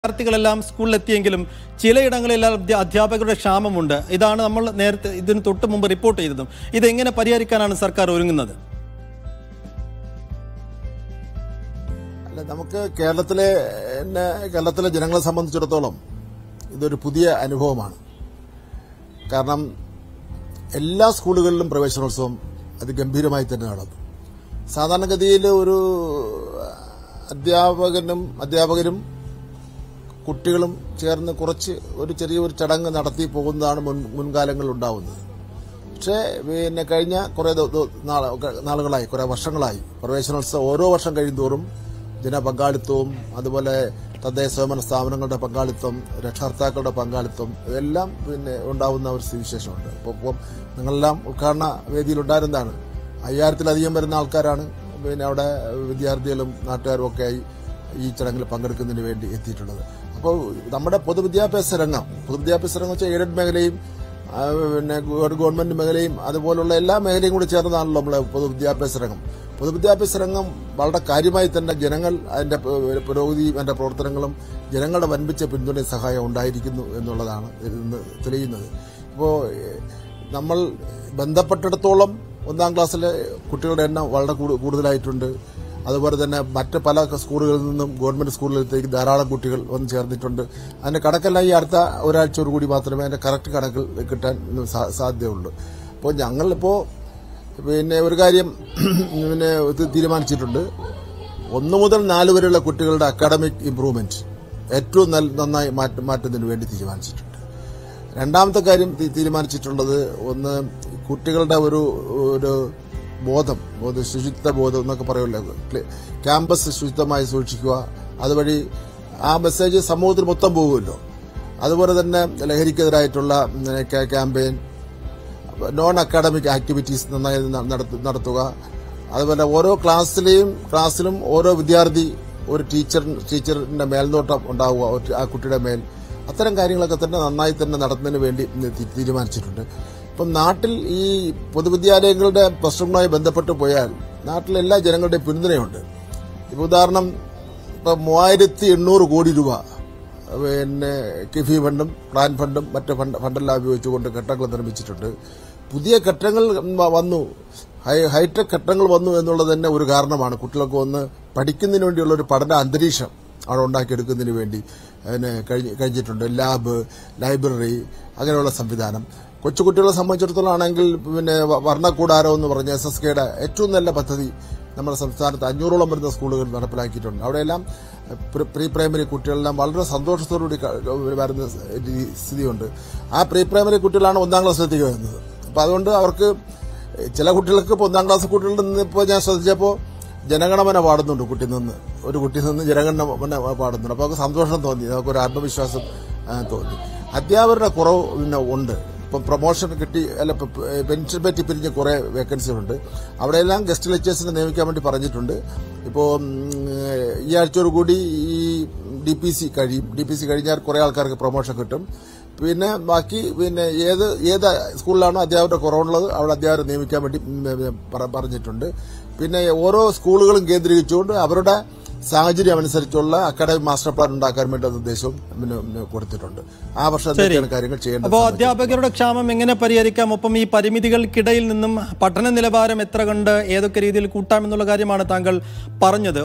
വിദ്യാർത്ഥികളെല്ലാം സ്കൂളിലെത്തിയെങ്കിലും ചിലയിടങ്ങളിലെല്ലാം അധ്യ- അധ്യാപകരുടെ ക്ഷാമമുണ്ട് ഇതാണ് നമ്മൾ നേരത്തെ ഇതിന് തൊട്ട് മുമ്പ് റിപ്പോർട്ട് ചെയ്തതും ഇതെങ്ങനെ പരിഹരിക്കാനാണ് സർക്കാർ ഒരുങ്ങുന്നത് അല്ല നമുക്ക് കേരളത്തിലെ എന്നെ കേരളത്തിലെ ജനങ്ങളെ സംബന്ധിച്ചിടത്തോളം ഇതൊരു പുതിയ അനുഭവമാണ് കാരണം എല്ലാ സ്കൂളുകളിലും പ്രവേശനോത്സവം അതിഗംഭീരമായി തന്നെ നടന്നു സാധാരണഗതിയിൽ ഒരു അധ്യാപകനും അധ്യാപകരും കുട്ടികളും ചേർന്ന് കുറച്ച് ഒരു ചെറിയൊരു ചടങ്ങ് നടത്തി പോകുന്നതാണ് മുൻ മുൻകാലങ്ങളിൽ ഉണ്ടാവുന്നത് പക്ഷേ പിന്നെ കഴിഞ്ഞ കുറേ ദ- ദ- നാള- നാളുകളായി കുറേ വർഷങ്ങളായി പ്രവേശനോത്സവം ഓരോ വർഷം കഴിയുന്തോറും ജനപങ്കാളിത്തവും അതുപോലെ തദ്ദേശ സ്വയംഭരണ സ്ഥാപനങ്ങളുടെ പങ്കാളിത്തം രക്ഷകർത്താക്കളുടെ പങ്കാളിത്തം ഇതെല്ലാം പിന്നെ ഉണ്ടാവുന്ന ഒരു സ്ഥിതിവിശേഷമുണ്ട് ഇപ്പോൾ ഇപ്പം നിങ്ങളെല്ലാം ഉദ്ഘാടന വേദിയിൽ ഉണ്ടായിരുന്നതാണ് അയ്യായിരത്തിലധികം വരുന്ന ആൾക്കാരാണ് പിന്നെ അവിടെ വിദ്യാർത്ഥികളും നാട്ടുകാരും ഒക്കെ ആയി ഈ ചടങ്ങിൽ പങ്കെടുക്കുന്നതിന് വേണ്ടി എത്തിയിട്ടുള്ളത് അപ്പോൾ നമ്മുടെ പൊതുവിദ്യാഭ്യാസ രംഗം പൊതുവിദ്യാഭ്യാസ രംഗം വെച്ചാൽ എയ്ഡഡ് മേഖലയും ആ, പിന്നെ ഗവ- ഗവൺമെന്റ് മേഖലയും അതുപോലുള്ള എല്ലാ മേഖലയും കൂടി ചേർന്നതാണല്ലോ നമ്മളെ പൊതുവിദ്യാഭ്യാസ രംഗം പൊതുവിദ്യാഭ്യാസ രംഗം വളരെ കാര്യമായി തന്നെ ജനങ്ങൾ അതിന്റെ പ- പുരോഗതിയും അതിന്റെ പ്രവർത്തനങ്ങളും ജനങ്ങളുടെ വൻപിച്ച പിന്തുണയും സഹായം ഉണ്ടായിരിക്കുന്നു എന്നുള്ളതാണ് ഇന്ന് തെളിയുന്നത് ഇപ്പോൾ നമ്മൾ ബന്ധപ്പെട്ടിടത്തോളം ഒന്നാം ക്ലാസ്സിലെ കുട്ടികളുടെ എണ്ണം വളരെ കൂടു- കൂടുതലായിട്ടുണ്ട് അതുപോലെ തന്നെ മറ്റ് പല സ്കൂളുകളിൽ നിന്നും ഗവൺമെന്റ് സ്കൂളുകളിലേക്ക് ധാരാളം കുട്ടികൾ വന്ന് ചേർന്നിട്ടുണ്ട് അതിന്റെ കണക്കെല്ലാം ഈ അടുത്ത ഒരാഴ്ചയോട് കൂടി മാത്രമേ അതിന്റെ കറക്റ്റ് കണക്കിൽ കിട്ടാൻ സാ- സാധ്യതയുള്ളൂ അപ്പോൾ ഞങ്ങളിപ്പോൾ പിന്നെ ഒരു കാര്യം പിന്നെ ഇത് തീരുമാനിച്ചിട്ടുണ്ട് ഒന്ന് മുതൽ നാല് വരെയുള്ള കുട്ടികളുടെ അക്കാഡമിക് ഇംപ്രൂവ്മെന്റ് ഏറ്റവും നല്ല- നന്നായി മാറ്റ- മാറ്റുന്നതിന് വേണ്ടി തീരുമാനിച്ചിട്ടുണ്ട് രണ്ടാമത്തെ കാര്യം തീ- തീരുമാനിച്ചിട്ടുള്ളത് ഒന്ന് കുട്ടികളുടെ ഒരു ഒരു ബോധം ഒരു ശുചിത്വ ബോധം എന്നൊക്കെ പറയുമല്ലോ ക്ലി- ക്യാമ്പസ് ശുചിത്വമായി സൂക്ഷിക്കുക അതുവഴി ആ മെസ്സേജ് സമൂഹത്തിൽ മൊത്തം പോകുമല്ലോ അതുപോലെ തന്നെ ലഹരിക്കെതിരായിട്ടുള്ള ഉം, ക്യാ- ക്യാമ്പയിൻ നോൺ അക്കാഡമിക് ആക്ടിവിറ്റീസ് നന്നായി ന- നടത്തു- നടത്തുക അതുപോലെ ഓരോ ക്ലാസ്സിലെയും ക്ലാസ്സിലും ഓരോ വിദ്യാർത്ഥി ഒരു ടീച്ചർ ടീച്ചറിന്റെ മേൽനോട്ടം ഉണ്ടാവുക ഒരു- ആ കുട്ടിയുടെ മേൽ അത്തരം കാര്യങ്ങളൊക്കെ തന്നെ നന്നായി തന്നെ നടത്തുന്നതിന് വേണ്ടി ഇന്ന് തീ- തീരുമാനിച്ചിട്ടുണ്ട് ഇപ്പം നാട്ടിൽ ഈ പൊതുവിദ്യാലയങ്ങളുടെ പ്രശ്നങ്ങളുമായി ബന്ധപ്പെട്ട് പോയാൽ നാട്ടിലെ എല്ലാ ജനങ്ങളുടെയും പിന്തുണയുണ്ട് ഇപ്പൊ ഉദാഹരണം ഇപ്പൊ മൂവായിരത്തി എണ്ണൂറ് കോടി രൂപ പിന്നെ കിഫി ഫണ്ടും പ്ലാൻ ഫണ്ടും മറ്റ് ഫണ്ട് ഫണ്ടെല്ലാം ഉപയോഗിച്ചുകൊണ്ട് കെട്ടങ്ങൾ നിർമ്മിച്ചിട്ടുണ്ട് പുതിയ കെട്ടങ്ങൾ വന്നു ഹൈ- ഹൈടെക് കെട്ടങ്ങൾ വന്നു എന്നുള്ളത് തന്നെ ഒരു കാരണമാണ് കുട്ടികൾക്ക് വന്ന് പഠിക്കുന്നതിന് വേണ്ടിയുള്ള ഒരു പഠന അന്തരീക്ഷം അവിടെ ഉണ്ടാക്കിയെടുക്കുന്നതിന് വേണ്ടി അതിന് കഴിഞ്ഞ് കഴിഞ്ഞിട്ടുണ്ട് ലാബ് ലൈബ്രറി അങ്ങനെയുള്ള സംവിധാനം കൊച്ചുകുട്ടികളെ സംബന്ധിച്ചിടത്തോളം ആണെങ്കിൽ പിന്നെ വ- വർണ്ണക്കൂടാരം എന്ന് പറഞ്ഞ എസ് എസ് കെയുടെ ഏറ്റവും നല്ല പദ്ധതി നമ്മുടെ സംസ്ഥാനത്ത് അഞ്ഞൂറോളം വരുന്ന സ്കൂളുകൾ നടപ്പിലാക്കിയിട്ടുണ്ട് അവിടെയെല്ലാം പ്രി- പ്രീ പ്രൈമറി കുട്ടികളെല്ലാം വളരെ സന്തോഷത്തോടുകൂടി ക- വരുന്ന രീതി- സ്ഥിതിയുണ്ട് ആ പ്രീ പ്രൈമറി കുട്ടികളാണ് ഒന്നാം ക്ലാസ്സിലെത്തിക്ക് വരുന്നത് അപ്പം അതുകൊണ്ട് അവർക്ക് ചില കുട്ടികൾക്ക് ഇപ്പോൾ ഒന്നാം ക്ലാസ് കുട്ടികളിൽ നിന്ന് ഇപ്പോൾ ഞാൻ ശ്രദ്ധിച്ചപ്പോൾ ജനഗണമന പാടുന്നുണ്ട് കുട്ടി നിന്ന് ഒരു കുട്ടി നിന്ന് ജനഗണമന പാടുന്നുണ്ട് അപ്പോൾ അവർക്ക് സന്തോഷം തോന്നി നമുക്ക് ഒരു ആത്മവിശ്വാസം ആ, തോന്നി അധ്യാപകരുടെ കുറവ് പിന്നെ ഉണ്ട് ഇപ്പം പ്രൊമോഷൻ കിട്ടി അല്ല ഇപ്പം പെൻഷൻ പറ്റി പിരിഞ്ഞ് കുറേ വേക്കൻസികളുണ്ട് അവിടെയെല്ലാം ഗസ്റ്റ് ലെക്ചേഴ്സിനെ നിയമിക്കാൻ വേണ്ടി പറഞ്ഞിട്ടുണ്ട് ഇപ്പോൾ ഈ ആഴ്ചയോട് കൂടി ഈ ഡി പി സി കഴിയും ഡി പി സി കഴിഞ്ഞാൽ കുറേ ആൾക്കാർക്ക് പ്രൊമോഷൻ കിട്ടും പിന്നെ ബാക്കി പിന്നെ ഏത് ഏത് സ്കൂളിലാണോ അധ്യാപകരുടെ കുറവുള്ളത് അവിടെ അധ്യാപകരെ നിയമിക്കാൻ വേണ്ടി ഉം, പറ- പറഞ്ഞിട്ടുണ്ട് പിന്നെ ഓരോ സ്കൂളുകളും കേന്ദ്രീകരിച്ചുകൊണ്ട് അവരുടെ സാഹചര്യം അനുസരിച്ചുള്ള അക്കാഡമിക് മാസ്റ്റർ പ്ലാൻ ഉണ്ടാക്കാൻ വേണ്ടി നിർദ്ദേശവും പിന്നെ പിന്നെ കൊടുത്തിട്ടുണ്ട് ആ വർഷം എന്തൊക്കെയാണ് കാര്യങ്ങൾ ചെയ്യേണ്ടത് അപ്പോൾ അധ്യാപകരുടെ ക്ഷാമം എങ്ങനെ പരിഹരിക്കാം ഒപ്പം ഈ പരിമിതികൾക്കിടയിൽ നിന്നും പഠന നിലവാരം എത്ര കണ്ട് ഏതൊക്കെ രീതിയിൽ കൂട്ടാമെന്നുള്ള കാര്യമാണ് താങ്കൾ പറഞ്ഞത്